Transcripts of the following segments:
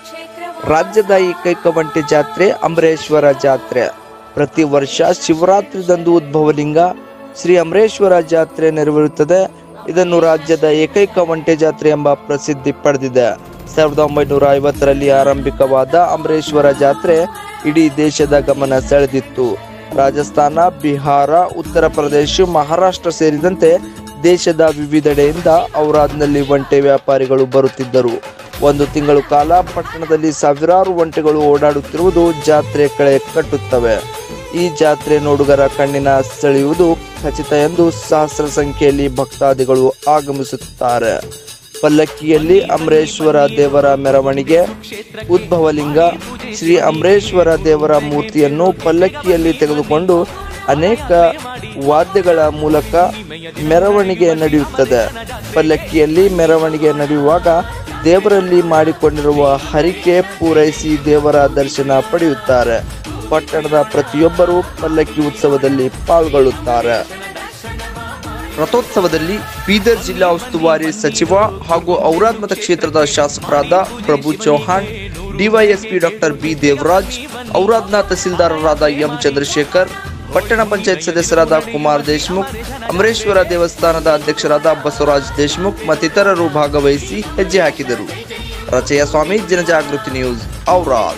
ರಾಜ್ಯದ ಏಕೈಕ ಒಂಟೆ ಜಾತ್ರೆ ಅಮರೇಶ್ವರ ಜಾತ್ರೆ ಪ್ರತಿ ವರ್ಷ ಶಿವರಾತ್ರಿದಂದು ಉದ್ಭವಲಿಂಗ ಶ್ರೀ ಅಮರೇಶ್ವರ ಜಾತ್ರೆ ನೆರವೇರುತ್ತದೆ ಇದನ್ನು ರಾಜ್ಯದ ಏಕೈಕ ಒಂಟೆ ಜಾತ್ರೆ ಎಂಬ ಪ್ರಸಿದ್ಧಿ ಪಡೆದಿದೆ ಸಾವಿರದ ಒಂಬೈನೂರ ಐವತ್ತರಲ್ಲಿ ಆರಂಭಿಕವಾದ ಅಮರೇಶ್ವರ ಜಾತ್ರೆ ಇಡೀ ದೇಶದ ಗಮನ ಸೆಳೆದಿತ್ತು ರಾಜಸ್ಥಾನ ಬಿಹಾರ ಉತ್ತರ ಪ್ರದೇಶ ಮಹಾರಾಷ್ಟ್ರ ಸೇರಿದಂತೆ ದೇಶದ ವಿವಿಧೆಡೆಯಿಂದ ಔರಾದ್ನಲ್ಲಿ ಒಂಟೆ ವ್ಯಾಪಾರಿಗಳು ಬರುತ್ತಿದ್ದರು ಒಂದು ತಿಂಗಳು ಕಾಲ ಪಟ್ಟಣದಲ್ಲಿ ಸಾವಿರಾರು ಒಂಟೆಗಳು ಓಡಾಡುತ್ತಿರುವುದು ಜಾತ್ರೆ ಕಳೆ ಕಟ್ಟುತ್ತವೆ ಈ ಜಾತ್ರೆ ನೋಡುಗರ ಕಣ್ಣಿನ ಸೆಳೆಯುವುದು ಖಚಿತ ಎಂದು ಸಹಸ್ರ ಸಂಖ್ಯೆಯಲ್ಲಿ ಭಕ್ತಾದಿಗಳು ಆಗಮಿಸುತ್ತಾರೆ ಪಲ್ಲಕ್ಕಿಯಲ್ಲಿ ಅಮರೇಶ್ವರ ದೇವರ ಮೆರವಣಿಗೆ ಉದ್ಭವಲಿಂಗ ಶ್ರೀ ಅಮರೇಶ್ವರ ದೇವರ ಮೂರ್ತಿಯನ್ನು ಪಲ್ಲಕ್ಕಿಯಲ್ಲಿ ತೆಗೆದುಕೊಂಡು ಅನೇಕ ವಾದ್ಯಗಳ ಮೂಲಕ ಮೆರವಣಿಗೆ ನಡೆಯುತ್ತದೆ ಪಲ್ಲಕ್ಕಿಯಲ್ಲಿ ಮೆರವಣಿಗೆ ನಡೆಯುವಾಗ ದೇವರಲ್ಲಿ ಮಾಡಿಕೊಂಡಿರುವ ಹರಿಕೆ ಪೂರೈಸಿ ದೇವರ ದರ್ಶನ ಪಡೆಯುತ್ತಾರೆ ಪಟ್ಟಣದ ಪ್ರತಿಯೊಬ್ಬರೂ ಪಲ್ಲಕ್ಕಿ ಉತ್ಸವದಲ್ಲಿ ಪಾಲ್ಗೊಳ್ಳುತ್ತಾರೆ ರಥೋತ್ಸವದಲ್ಲಿ ಬೀದರ್ ಜಿಲ್ಲಾ ಉಸ್ತುವಾರಿ ಸಚಿವ ಹಾಗೂ ಔರಾದ್ ಮತಕ್ಷೇತ್ರದ ಶಾಸಕರಾದ Prabhu Chauhan DYSP doctor B Devaraj ಔರಾದ್ನ ತಹಸೀಲ್ದಾರರಾದ ಎಂ ಚಂದ್ರಶೇಖರ್ ಪಟ್ಟಣ ಪಂಚಾಯತ್ ಸದಸ್ಯರಾದ ಕುಮಾರ್ ದೇಶ್ಮುಖ್ ಅಮರೇಶ್ವರ ದೇವಸ್ಥಾನದ ಅಧ್ಯಕ್ಷರಾದ ಬಸವರಾಜ್ ದೇಶ್ಮುಖ್ ಮತ್ತಿತರರು ಭಾಗವಹಿಸಿ ಹೆಜ್ಜೆ ಹಾಕಿದರು ರಚಯ ಸ್ವಾಮಿ ಜನಜಾಗೃತಿ ನ್ಯೂಸ್ ಔರಾದ್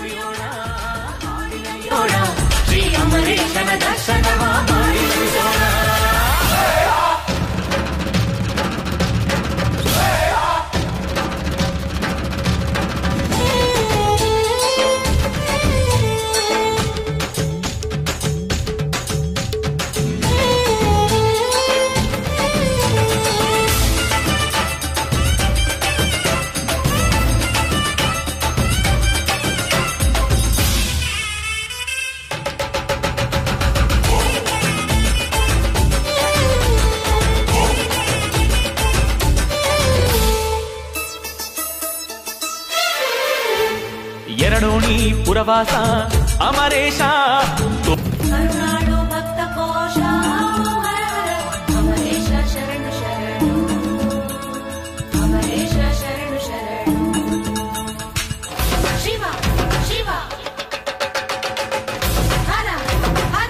ಶ್ರೀ ಅಮರೇಶನ ದರ್ಶನವ ಮಾಡಿಸೋಣ ಎರಡೋಣಿ ಪುರವಾಸ ಅಮರೇಶ ಕರುಣಾಳು ಭಕ್ತ ಕೋಶ ಹರ ಹರ ಅಮರೇಶ ಶರಣು ಶರಣು ಅಮರೇಶ ಶರಣು ಶರಣು ಶಿವ ಶಿವ ಹರ ಹರ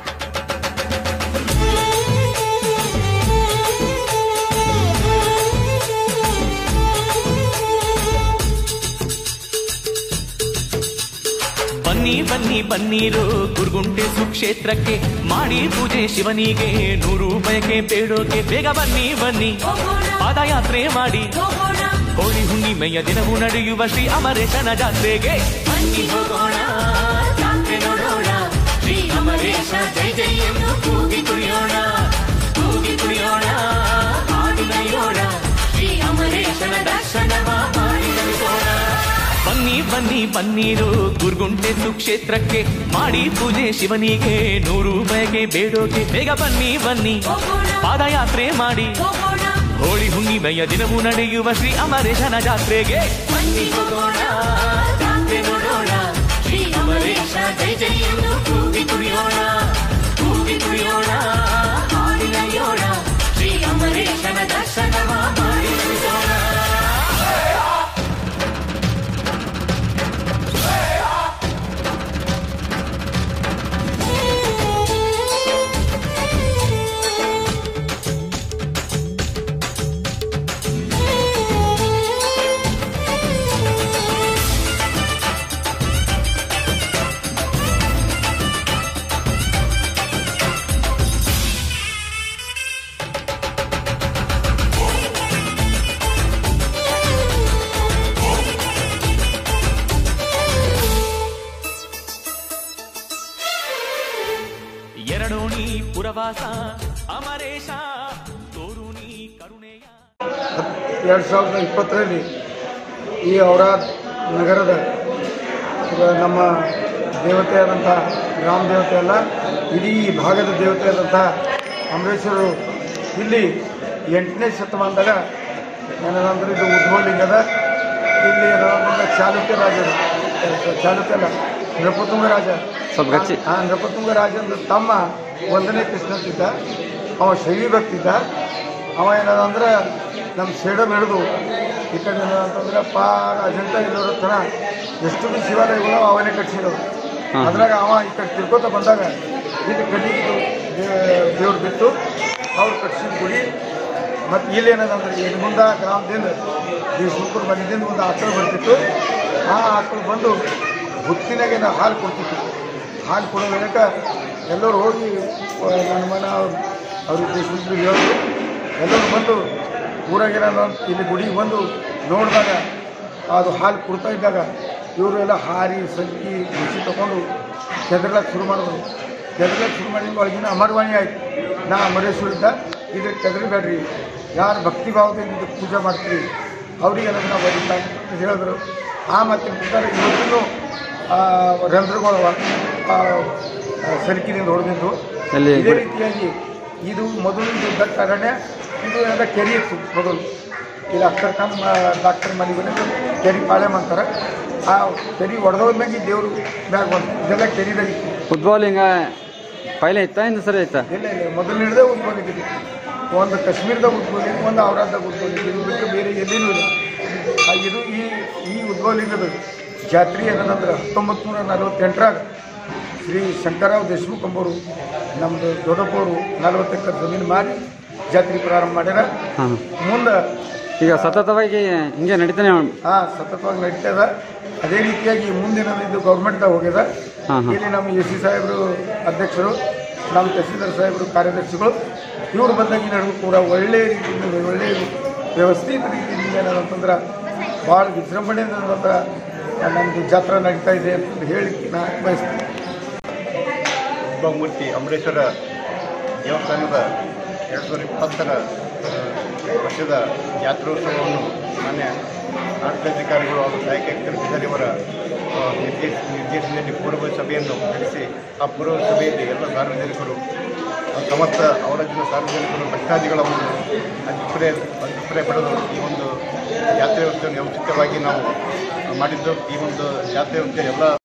ಬನ್ನಿ ಬನ್ನಿ ಬನ್ನೀರು ಗುರುಗುಂಟೆ ಸುಕ್ಷೇತ್ರಕ್ಕೆ ಮಾಡಿ ಪೂಜೆ ಶಿವನಿಗೆ ನೂರು ಬಯಕೆ ಬೇಡೋಕೆ ಬೇಗ ಬನ್ನಿ ಬನ್ನಿ ಹೋಗೋಣ ಪಾದಯಾತ್ರೆ ಮಾಡಿ ಹೋಗೋಣ ಹೋಳಿ ಹುಣ್ಣಿಮೆಯ ದಿನವೂ ನಡೆಯುವ ಶ್ರೀ ಅಮರೇಶನ ಜಾತ್ರೆಗೆ ಬನ್ನಿ ಹೋಗೋಣ ಜಾತ್ರೆ ನೋಡೋಣ ಶ್ರೀ ಅಮರೇಶ ಜೈ ಜೈ ಎಂದು ಕೂಗಿ ಕುಣಿಯೋಣ ಕೂಗಿ ಕುಣಿಯೋಣ ಹಾಡಿ ನಲಿಯೋಣ ಶ್ರೀ ಅಮರೇಶನ ದರ್ಶನವ ಮಾಡಿ ನಲಿಸೋಣ ಬನ್ನಿ ಬನ್ನಿ ಬನ್ನೀರು ಗುರುಗುಂಟೆ ಸುಕ್ಷೇತ್ರಕ್ಕೆ ಮಾಡಿ ಪೂಜೆ ಶಿವನಿಗೆ ನೂರು ಬಯಕೆ ಬೇಡೋಕೆ ಬೇಗ ಬನ್ನಿ ಬನ್ನಿ ಹೋಗೋಣ ಪಾದಯಾತ್ರೆ ಮಾಡಿ ಹೋಗೋಣ ಹೋಳಿ ಹುಣ್ಣಿಮೆಯ ದಿನವೂ ನಡೆಯುವ ಶ್ರೀ ಅಮರೇಶನ ಜಾತ್ರೆಗೆ ಬನ್ನಿ ಹೋಗೋಣ ಜಾತ್ರೆ ನೋಡೋಣ ಶ್ರೀ ಅಮರೇಶ ಜೈ ಜೈ ಎಂದು ಕೂಗಿ ಕುಣಿಯೋಣ ಕೂಗಿ ಕುಣಿಯೋಣ ಹಾಡಿ ನಲಿಯೋಣ ಶ್ರೀ ಅಮರೇಶನ ದರ್ಶನವ ಮಾಡಿ ನಲಿಸೋಣ ಎರಡೋಣಿ ಪುರವಾಸ ಅಮರೇಶ ತೋರುಣಿ ಕರುಣೆಯ ಎರಡು ಸಾವಿರದ ಇಪ್ಪತ್ತರಲ್ಲಿ ಈ ಔರಾದ್ ನಗರದ ಈಗ ನಮ್ಮ ದೇವತೆಯಾದಂಥ ಗ್ರಾಮ ದೇವತೆ ಅಲ್ಲ ಇಡೀ ಭಾಗದ ದೇವತೆಯಾದಂಥ ಅಮರೇಶ್ವರರು ಇಲ್ಲಿ ಎಂಟನೇ ಶತಮಾನದಾಗ ಏನದಂದ್ರೆ ಇದು ಉದ್ಭವಲಿಂಗದ ಇಲ್ಲಿ ಏನಂದ್ರೆ ಚಾಲುಕ್ಯ ರಾಜರು ಚಾಲುಕ್ಯ ಅಲ್ಲ ನೃಪತುಂಗ ರಾಜ ಆ ನೃಪತುಂಗ ರಾಜನ ತಮ್ಮ ಒಂದನೇ ಕೃಷ್ಣಂತಿದ್ದ ಅವ ಶೈವಿ ಭಕ್ತಿದ್ದ ಅವ ಏನದಂದ್ರೆ ನಮ್ಮ ಸೇಡಮ್ ಹಿಡಿದು ಈ ಕಡೆ ಏನು ಅಂತಂದ್ರೆ ಪಾರ ಅಜಂತ ಇಲ್ಲೋರ ಹತ್ರ ಎಷ್ಟು ಬಿ ಶಿವಾಲಯಗಳು ಅವನೇ ಕಟ್ಸಿರೋದು ಹಾಂ. ಅದ್ರಾಗ ಅವ ಈ ಕಡೆ ತಿರ್ಕೋತ ಬಂದಾಗ ಇದು ಕಟ್ಟಿದ್ದು ದೇವ್ರು ಬಿಟ್ಟು ಅವ್ರು ಕಟ್ಸಿದ ಗುಡಿ ಮತ್ತು ಇಲ್ಲೇನದಂದ್ರೆ ಇನ್ನು ಮುಂದೆ ಗ್ರಾಮದಿಂದ ಈ ಸುಲ್ಕೂರು ಮನೆಯಿಂದ ಒಂದು ಆಕಳು ಬರ್ತಿತ್ತು ಆ ಆಕಳು ಬಂದು ಹುತ್ತಿನಾಗೆ ನಾವು ಹಾಲು ಕೊಡ್ತಿತ್ತು ಹಾಲು ಕೊಡೋ ವೇಳಕ್ಕೆ ಎಲ್ಲರೂ ಹೋಗಿ ಆ, ನನ್ನ ಮನ ಅವ್ರಿಗೆ ದೇಶಮುಖರಿಗೆ ಹೇಳಿದ್ರು ಎಲ್ಲರೂ ಬಂದು ಊರಾಗಿರೋ ಇಲ್ಲಿ ಗುಡಿಗೆ ಬಂದು ನೋಡಿದಾಗ ಅದು ಹಾಲು ಕೊಡ್ತಾ ಇದ್ದಾಗ ಇವರು ಎಲ್ಲ ಹಾರಿ ಸಂಕಿ ಬಿಸಿ ತಗೊಂಡು ಕೆದರ್ಲಕ್ಕೆ ಶುರು ಮಾಡಿದ್ರು ಕೆದರ್ಲಕ್ಕೆ ಶುರು ಮಾಡಿದ ಒಳಗಿನ ಅಮರವಾಣಿ ಆಯ್ತು ನಾ ಅಮರೇಶ್ವರಿದ್ದ ಇದು ಕೆದರಿಬೇಡ್ರಿ ಯಾರು ಭಕ್ತಿ ಭಾವದಿಂದ ಇದಕ್ಕೆ ಪೂಜೆ ಮಾಡ್ತೀರಿ ಅವರಿಗೆಲ್ಲ ನಾವು ಬರೀತಾ ಅಂತ ಹೇಳಿದ್ರು ಆ ಮಾತಿನ ಪ್ರಕಾರ ಇವತ್ತಿನೂ ರಂಧ್ರಗಳು ಸರಕಿನಿಂದ ಹೊಡೆದಿದ್ದು ಎಲ್ಲಿ ಇದೇ ಗುಡಿ- ರೀತಿಯಾಗಿ ಇದು ಮೊದಲು ದೊಡ್ಡ ಅರಣ್ಯ ಇದು ಎಲ್ಲ ಕೆರೆ ಇತ್ತು ಮೊದಲು ಇಲ್ಲಿ ಅಕ್ಷರ ಖಾನ್ ಡಾಕ್ಟರ್ ಮನೆಗೆ ಕೆರೆ ಪಾಳ್ಯಂ ಅಂತಾರೆ ಆ ಕೆರೆ ಒಡೆದೋದ್ಮ್ಯಾಗ ದೇವರು ಮ್ಯಾಗ ಬಂತು ಇದೆಲ್ಲ ಕೆರೆದಾಗಿತ್ತು ಉದ್ಭವಲಿಂಗ ಪೈಲೆ ಇತ್ತಾ ಇನ್ನು ಸರಿ ಐತಾ ಇಲ್ಲ ಇಲ್ಲ ಮೊದಲು ಹಿಡಿದೇ ಉದ್ಭವಿಸಿದ್ವಿ ಒಂದು ಕಾಶ್ಮೀರದಾಗ ಉದ್ಭವಿಸಿ ಒಂದು ಔರಾದ್ದಾಗ ಉದ್ಭವಿಸಿ ಇದು ಬಿಟ್ಟು ಬೇರೆ ಎಲ್ಲಿನೂ ಇಲ್ಲ ಆ, ಇದು ಈ ಈ ಉದ್ಭವಲಿಂಗದ ಜಾತ್ರೆ ಏನಂದ್ರೆ ಹತ್ತೊಂಬತ್ತು ನೂರ ನಲವತ್ತೆಂಟರಾಗ ಶ್ರೀ ಶಂಕರರಾವ್ ದೇಶಮುಖ್ ಎಂಬವರು ನಮ್ಮದು ದೊಡ್ಡಪ್ಪವರು ನಲವತ್ತು ಎಕರೆ ಜಮೀನು ಮಾರಿ ಜಾತ್ರೆ ಪ್ರಾರಂಭ ಮಾಡ್ಯಾರ ಹಾಂ ಮುಂದೆ ಈಗ ಸತತವಾಗಿ ಹಿಂಗೆ ನಡೀತಾನೆ ಉಂ- ಆ ಸತತವಾಗಿ ನಡೀತದ ಅದೇ ರೀತಿಯಾಗಿ ಮುಂದಿನ ಇದು ಗೌರ್ಮೆಂಟ್ದಾಗ ಹೋಗ್ಯದ ಹಾಂ, ಹಾಂ. ಇಲ್ಲಿ ನಮ್ಮ ಎಸ್ ಸಿ ಸಾಹೇಬರು ಅಧ್ಯಕ್ಷರು ನಮ್ಮ ತಹಸೀಲ್ದಾರ್ ಸಾಹೇಬರು ಕಾರ್ಯದರ್ಶಿಗಳು ಇವರು ಬಂದಾಗ ನಡೆದು ಕೂಡ ಒಳ್ಳೆಯ ರೀತಿಯಿಂದ ಒಳ್ಳೆಯ ವ್ಯವಸ್ಥಿತ ರೀತಿಯಿಂದ ಏನಂತಂದ್ರೆ ಭಾಳ ವಿಜೃಂಭಣೆಯಿಂದ ನಮ್ಮದು ಜಾತ್ರಾ ನಡೀತಾ ಇದೆ ಅಂತ ಹೇಳಿ ನಾ ಬಯಸ್ತೀನಿ ಉದ್ಭವಮೂರ್ತಿ ಅಮರೇಶ್ವರ ದೇವಸ್ಥಾನದ ಎರಡು ಸಾವಿರದ ಇಪ್ಪತ್ತರ ಆ, ವರ್ಷದ ಜಾತ್ರೋತ್ಸವವನ್ನು ಮಾನ್ಯ ಆಡಳಿತಾಧಿಕಾರಿಗಳು ಹಾಗೂ ಸಹಾಯಕ ಆಯುಕ್ತರಿವರ ನಿರ್ದೇಶ ನಿರ್ದೇಶನದಲ್ಲಿ ಪೂರ್ವ ಸಭೆಯನ್ನು ನಡೆಸಿ ಆ ಪೂರ್ವ ಸಭೆಯಲ್ಲಿ ಎಲ್ಲ ಸಾರ್ವಜನಿಕರು ಆ, ಸಮಸ್ತ ಅವರಜ್ಜಿನ ಸಾರ್ವಜನಿಕರು ಭಕ್ತಾದಿಗಳ ಒಂದು ಅಭಿಪ್ರಾಯ ಅಭಿಪ್ರಾಯ ಪಡೆದು ಈ ಒಂದು ಜಾತ್ರೆ ವ್ಯವಸ್ಥೆಯನ್ನು ವ್ಯವಸ್ಥಿತವಾಗಿ ನಾವು ಮಾಡಿದ್ದು ಈ ಒಂದು ಜಾತ್ರೆ ವ್ಯವಸ್ಥೆ ಎಲ್ಲ